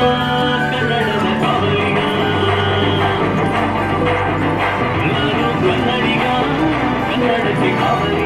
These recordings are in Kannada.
ಕನ್ನಡದ ಕಾವಲಿಗ ನಾನು ಕನ್ನಡಿಗ ಕನ್ನಡಕ್ಕೆ ಕಾವಲಿಗ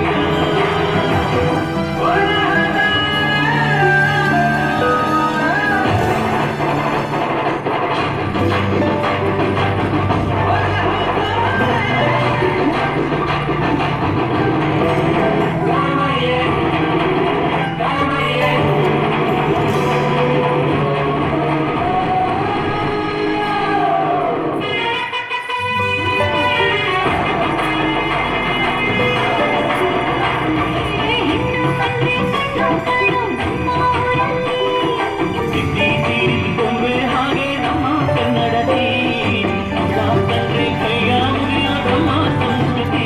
ಸಿದ್ದಿ ತೀರಿಸಿಕೊಂಡ್ರೆ ಹಾಗೆ ನಮ್ಮ ಕನ್ನಡತಿ ಯಾಕಂದ್ರೆ ಕೈಯ ಮುಗಿಯ ನಮ್ಮ ಸಂಸ್ಕೃತಿ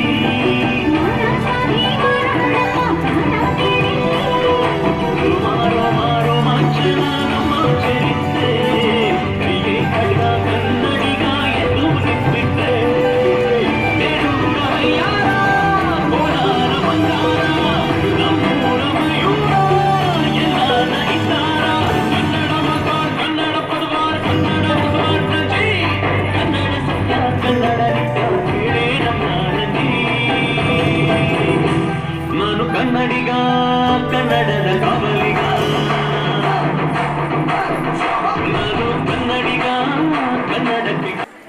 ಮಾರೋ ಮಾರೋ ಮಂಚನ ನಮ್ಮ ಚರಿತ್ರೆ ಕೈಗೆ ಕಟ್ಟ ಕನ್ನಡಿಗ ಎಂದು ನಿಂತಿದ್ದೆ ನೆರೂರ ಯಾರ ಕೋಲಾರ ಬಂಗಾರ ನಮ್ಮೂರ ಮಯೂರ ಎಲ್ಲಾನ ಇದ್ದಾರ ಕನ್ನಡ ಮಗ ಕನ್ನಡ ಪದವಾರ ಕನ್ನಡ ಪದವಾರ ಪ್ರಜೆ ಕನ್ನಡ ಸತ್ಯ ಕನ್ನಡ ನಿತ್ಯ ಕೇಳೇ ನಮ್ಮ ನದಿ ನಾನು ಕನ್ನಡಿಗ ಕನ್ನಡದ ಕಾವಲಿಗ ನಾನು ಕನ್ನಡಿಗ ಕನ್ನಡಕ್ಕೆ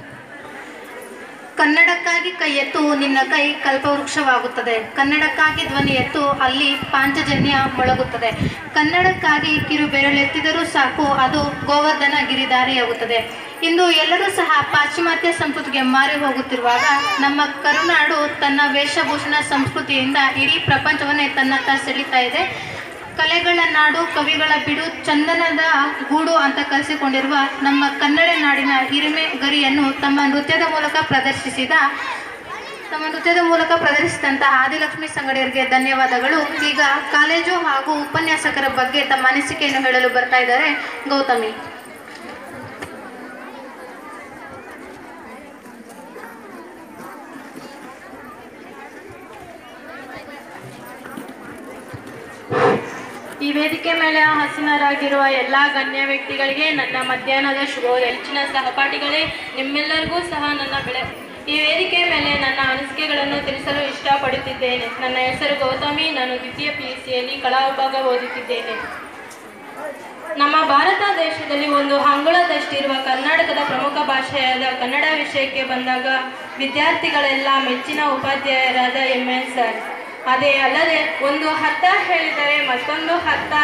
ಕನ್ನಡಕ್ಕಾಗಿ ಕೈ ಎತ್ತು ನಿನ್ನ ಕೈ ಕಲ್ಪವೃಕ್ಷವಾಗುತ್ತದೆ ಕನ್ನಡಕ್ಕಾಗಿ ಧ್ವನಿ ಎತ್ತು ಅಲ್ಲಿ ಪಾಂಚಜನ್ಯ ಮೊಳಗುತ್ತದೆ ಕನ್ನಡಕ್ಕಾಗಿ ಕಿರು ಬೆರಳೆತ್ತಿದರೂ ಸಾಕು ಅದು ಗೋವರ್ಧನ ಗಿರಿಧಾರಿಯಾಗುತ್ತದೆ ಇಂದು ಎಲ್ಲರೂ ಸಹ ಪಾಶ್ಚಿಮಾತ್ಯ ಸಂಸ್ಕೃತಿಗೆ ಮಾರಿ ಹೋಗುತ್ತಿರುವಾಗ ನಮ್ಮ ಕರುನಾಡು ತನ್ನ ವೇಷಭೂಷಣ ಸಂಸ್ಕೃತಿಯಿಂದ ಇಡೀ ಪ್ರಪಂಚವನ್ನೇ ತನ್ನತ್ತ ಸೆಳೀತಾ ಇದೆ ಕಲೆಗಳ ನಾಡು ಕವಿಗಳ ಬಿಡು ಚಂದನದ ಗೂಡು ಅಂತ ಕರೆಸಿಕೊಂಡಿರುವ ನಮ್ಮ ಕನ್ನಡ ನಾಡಿನ ಹಿರಿಮೆ ಗರಿಯನ್ನು ತಮ್ಮ ನೃತ್ಯದ ಮೂಲಕ ಪ್ರದರ್ಶಿಸಿದ ತಮ್ಮ ನೃತ್ಯದ ಮೂಲಕ ಪ್ರದರ್ಶಿಸಿದಂತಹ ಆದಿಲಕ್ಷ್ಮಿ ಸಂಗಡಿಯರಿಗೆ ಧನ್ಯವಾದಗಳು ಈಗ ಕಾಲೇಜು ಹಾಗೂ ಉಪನ್ಯಾಸಕರ ಬಗ್ಗೆ ತಮ್ಮ ಅನಿಸಿಕೆಯನ್ನು ಹೇಳಲು ಬರ್ತಾ ಇದ್ದಾರೆ ಗೌತಮಿ ಈ ವೇದಿಕೆ ಮೇಲೆ ಹಸನರಾಗಿರುವ ಎಲ್ಲ ಗಣ್ಯ ವ್ಯಕ್ತಿಗಳಿಗೆ ನನ್ನ ಮಧ್ಯಾಹ್ನದ ಶುಭೋದಯ ಹೆಚ್ಚಿನ ಸಹಪಾಠಿಗಳೇ ನಿಮ್ಮೆಲ್ಲರಿಗೂ ಸಹ ನನ್ನ ಬೆಳೆ ಈ ವೇದಿಕೆ ಮೇಲೆ ನನ್ನ ಅನಿಸಿಕೆಗಳನ್ನು ತಿಳಿಸಲು ಇಷ್ಟಪಡುತ್ತಿದ್ದೇನೆ ನನ್ನ ಹೆಸರು ಗೌತಮಿ ನಾನು ದ್ವಿತೀಯ ಪಿ ಯು ಸಿಯಲ್ಲಿ ಕಲಾ ವಿಭಾಗ ಓದುತ್ತಿದ್ದೇನೆ ನಮ್ಮ ಭಾರತ ದೇಶದಲ್ಲಿ ಒಂದು ಅಂಗುಳದಷ್ಟಿರುವ ಕರ್ನಾಟಕದ ಪ್ರಮುಖ ಭಾಷೆಯಾದ ಕನ್ನಡ ವಿಷಯಕ್ಕೆ ಬಂದಾಗ ವಿದ್ಯಾರ್ಥಿಗಳೆಲ್ಲ ಮೆಚ್ಚಿನ ಉಪಾಧ್ಯಾಯರಾದ ಎಂ ಎನ್ ಸರ್ ಅದೇ ಅಲ್ಲದೆ ಒಂದು ಅರ್ಥ ಹೇಳಿದರೆ ಮತ್ತೊಂದು ಅರ್ಥ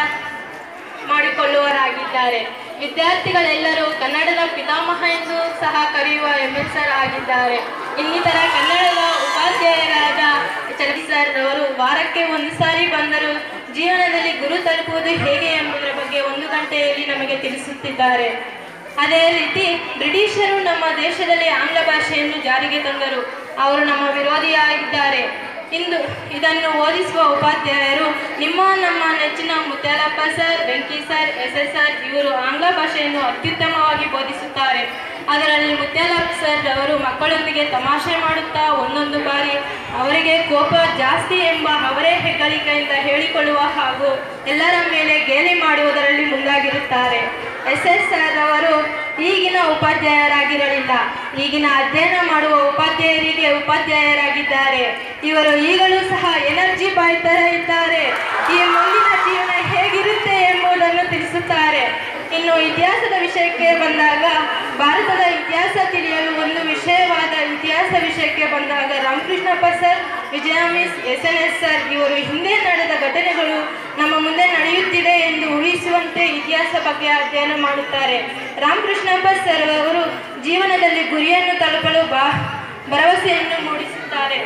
ಮಾಡಿಕೊಳ್ಳುವರಾಗಿದ್ದಾರೆ ವಿದ್ಯಾರ್ಥಿಗಳೆಲ್ಲರೂ ಕನ್ನಡದ ಪಿತಾಮಹ ಎಂದು ಸಹ ಕರೆಯುವ ಎಂ ಎಸ್ ಸರ್ ಆಗಿದ್ದಾರೆ ಇನ್ನಿತರ ಕನ್ನಡದ ಉಪಾಧ್ಯಾಯರಾದ ಚಲಪತಿ ಸರ್ ಅವರು ವಾರಕ್ಕೆ ಒಂದು ಸಾರಿ ಬಂದರೂ ಜೀವನದಲ್ಲಿ ಗುರು ತಲುಪುವುದು ಹೇಗೆ ಎಂಬುದರ ಬಗ್ಗೆ ಒಂದು ಗಂಟೆಯಲ್ಲಿ ನಮಗೆ ತಿಳಿಸುತ್ತಿದ್ದಾರೆ ಅದೇ ರೀತಿ ಬ್ರಿಟಿಷರು ನಮ್ಮ ದೇಶದಲ್ಲಿ ಆಂಗ್ಲ ಭಾಷೆಯನ್ನು ಜಾರಿಗೆ ತಂದರು ಅವರು ನಮ್ಮ ವಿರೋಧಿಯಾಗಿದ್ದಾರೆ ಇಂದು ಇದನ್ನು ಓದಿಸುವ ಉಪಾಧ್ಯಾಯರು ನಿಮ್ಮ ನಮ್ಮ ನೆಚ್ಚಿನ Muthyalappa sir Venki sir S S sir ಇವರು ಆಂಗ್ಲ ಭಾಷೆಯನ್ನು ಅತ್ಯುತ್ತಮವಾಗಿ ಬೋಧಿಸುತ್ತಾರೆ ಅದರಲ್ಲಿ ಮುತ್ಯಾಲಪ್ಪ ಸರ್ ಅವರು ಮಕ್ಕಳೊಂದಿಗೆ ತಮಾಷೆ ಮಾಡುತ್ತಾ ಒಂದೊಂದು ಬಾರಿ ಅವರಿಗೆ ಕೋಪ ಜಾಸ್ತಿ ಎಂಬ ಅವರೇ ಹೆಗ್ಗಳಿಕೆಯಿಂದ ಹೇಳಿಕೊಳ್ಳುವ ಹಾಗೂ ಎಲ್ಲರ ಮೇಲೆ ಗೇಲಿ ಮಾಡುವುದರಲ್ಲಿ ಮುಂದಾಗಿರುತ್ತಾರೆ ಎಸ್ ಎಸ್ ಸರ್ ಅವರು ಈಗಿನ ಉಪಾಧ್ಯಾಯರಾಗಿರಲಿಲ್ಲ ಈಗಿನ ಅಧ್ಯಯನ ಮಾಡುವ ಉಪಾಧ್ಯಾಯರಿಗೆ ಉಪಾಧ್ಯಾಯರಾಗಿದ್ದಾರೆ ಇವರು ಈಗಲೂ ಸಹ ಎನರ್ಜಿ ಬಾಯ್ ಥರ ಇದ್ದಾರೆ ಈ ಮುಂದಿನ ಜೀವನ ಹೇಗಿರುತ್ತೆ ಎಂಬುದನ್ನು ತಿಳಿಸುತ್ತಾರೆ ಇನ್ನು ಇತಿಹಾಸದ ವಿಷಯಕ್ಕೆ ಬಂದಾಗ ಭಾರತದ ಇತಿಹಾಸ ತಿಳಿಯಲು ಒಂದು ವಿಷಯವಾದ ಇತಿಹಾಸ ವಿಷಯಕ್ಕೆ ಬಂದಾಗ Ramakrishnappa sir Vijaya miss S N S sir ಇವರು ಹಿಂದೆ ನಡೆದ ಘಟನೆಗಳು ನಮ್ಮ ಮುಂದೆ ನಡೆಯುತ್ತಿದೆ ಎಂದು ಊಹಿಸುವಂತೆ ಇತಿಹಾಸ ಬಗ್ಗೆ ಅಧ್ಯಯನ ಮಾಡುತ್ತಾರೆ ರಾಮಕೃಷ್ಣಪ್ಪ ಸರ್ ಅವರು ಜೀವನದಲ್ಲಿ ಗುರಿಯನ್ನು ತಲುಪಲು ಬಾ ಭರವಸೆಯನ್ನು ಮೂಡಿಸುತ್ತಾರೆ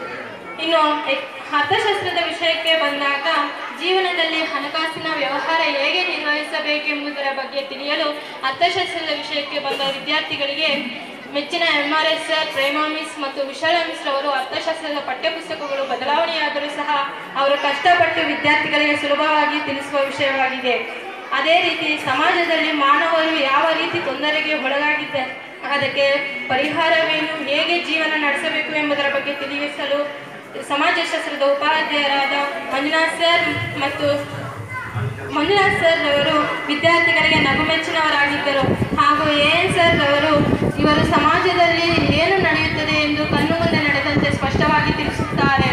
ಇನ್ನು ಎ- ಅರ್ಥಶಾಸ್ತ್ರದ ವಿಷಯಕ್ಕೆ ಬಂದಾಗ ಜೀವನದಲ್ಲಿ ಹಣಕಾಸಿನ ವ್ಯವಹಾರ ಹೇಗೆ ನಿರ್ವಹಿಸಬೇಕೆಂಬುದರ ಬಗ್ಗೆ ತಿಳಿಯಲು ಅರ್ಥಶಾಸ್ತ್ರದ ವಿಷಯಕ್ಕೆ ಬಂದ ವಿದ್ಯಾರ್ಥಿಗಳಿಗೆ ಮೆಚ್ಚಿನ M R S sir Prema miss ಮತ್ತು ವಿಶಾಲ ಮಿಸ್ ಅವರು ಅರ್ಥಶಾಸ್ತ್ರದ ಪಠ್ಯಪುಸ್ತಕಗಳು ಬದಲಾವಣೆಯಾದರೂ ಸಹ ಅವರು ಕಷ್ಟಪಟ್ಟು ವಿದ್ಯಾರ್ಥಿಗಳಿಗೆ ಸುಲಭವಾಗಿ ತಿಳಿಸುವ ವಿಷಯವಾಗಿದೆ ಅದೇ ರೀತಿ ಸಮಾಜದಲ್ಲಿ ಮಾನವರು ಯಾವ ರೀತಿ ತೊಂದರೆಗೆ ಒಳಗಾಗಿದ್ದ ಅದಕ್ಕೆ ಪರಿಹಾರವೇನು ಹೇಗೆ ಜೀವನ ನಡೆಸಬೇಕು ಎಂಬುದರ ಬಗ್ಗೆ ತಿಳಿಸಲು ಸಮಾಜಶಾಸ್ತ್ರದ ಉಪಾಧ್ಯಾಯರಾದ ಮಂಜುನಾಥ್ ಸರ್ ಮತ್ತು ಮಂಜುನಾಥ್ ಸರ್ ಅವರು ವಿದ್ಯಾರ್ಥಿಗಳಿಗೆ ನಗುಮೆಚ್ಚಿನವರಾಗಿ ಶಿಕ್ಷಕರಾಗಿದ್ದರು ಹಾಗೂ ಎ ಎನ್ ಸರ್ ಅವರು ಇವರು ಸಮಾಜದಲ್ಲಿ ಏನು ನಡೆಯುತ್ತದೆ ಎಂದು ಕಣ್ಣು ಮುಂದೆ ನಡೆದಂತೆ ಸ್ಪಷ್ಟವಾಗಿ ತಿಳಿಸುತ್ತಾರೆ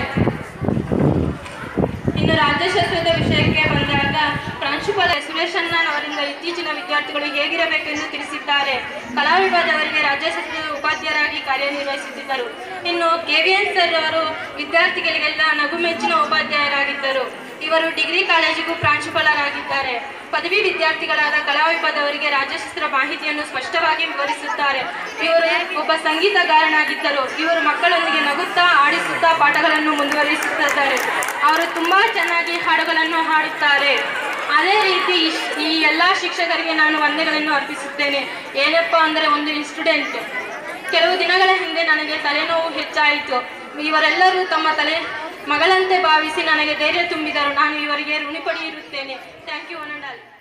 ಇನ್ನು ರಾಜ್ಯಶಾಸ್ತ್ರದ ವಿಷಯಕ್ಕೆ ಬಂದಾಗ ಪ್ರಾಂಶುಪಾಲ ಸುರೇಶಣ್ಣ ಅವರಿಂದ ಇತ್ತೀಚಿನ ವಿದ್ಯಾರ್ಥಿಗಳು ಹೇಗಿರಬೇಕೆಂದು ತಿಳಿಸಿದ್ದಾರೆ ಕಲಾ ವಿಭಾಗದವರಿಗೆ ರಾಜ್ಯಶಾಸ್ತ್ರದ ಉಪಾಧ್ಯಾಯರಾಗಿ ಕಾರ್ಯನಿರ್ವಹಿಸುತ್ತಿದ್ದರು ಇನ್ನು ಕೆವಿಎನ್ ಸರ್ ಅವರು ವಿದ್ಯಾರ್ಥಿಗಳಿಗೆಲ್ಲ ನಗುಮೆಚ್ಚಿನ ಉಪಾಧ್ಯಾಯರಾಗಿದ್ದರು ಇವರು ಡಿಗ್ರಿ ಕಾಲೇಜಿಗೂ ಪ್ರಾಂಶುಪಾಲರಾಗಿದ್ದಾರೆ ಪದವಿ ವಿದ್ಯಾರ್ಥಿಗಳಾದ ಕಲಾ ವಿಭಾಗದವರಿಗೆ ರಾಜ್ಯಶಾಸ್ತ್ರ ಮಾಹಿತಿಯನ್ನು ಸ್ಪಷ್ಟವಾಗಿ ವಿವರಿಸುತ್ತಾರೆ ಇವರು ಒಬ್ಬ ಸಂಗೀತಗಾರನಾಗಿದ್ದರು ಇವರು ಮಕ್ಕಳೊಂದಿಗೆ ನಗುತ್ತಾ ಆಡಿಸುತ್ತಾ ಪಾಠಗಳನ್ನು ಮುಂದುವರಿಸುತ್ತಿದ್ದಾರೆ ಅವರು ತುಂಬಾ ಚೆನ್ನಾಗಿ ಹಾಡುಗಳನ್ನು ಹಾಡುತ್ತಾರೆ ಅದೇ ರೀತಿ ಇಶ್- ಈ ಎಲ್ಲ ಶಿಕ್ಷಕರಿಗೆ ನಾನು ವಂದನೆಗಳನ್ನು ಅರ್ಪಿಸುತ್ತೇನೆ ಏನಪ್ಪ ಅಂದರೆ ಒಂದು ಸ್ಟೂಡೆಂಟ್ ಕೆಲವು ದಿನಗಳ ಹಿಂದೆ ನನಗೆ ತಲೆನೋವು ಹೆಚ್ಚಾಯಿತು ಇವರೆಲ್ಲರೂ ತಮ್ಮ ತಲೆ ಮಗಳಂತೆ ಭಾವಿಸಿ ನನಗೆ ಧೈರ್ಯ ತುಂಬಿದರು ನಾನು ಇವರಿಗೆ ಋಣಿಪಡಿ ಇರುತ್ತೇನೆ thank you one and all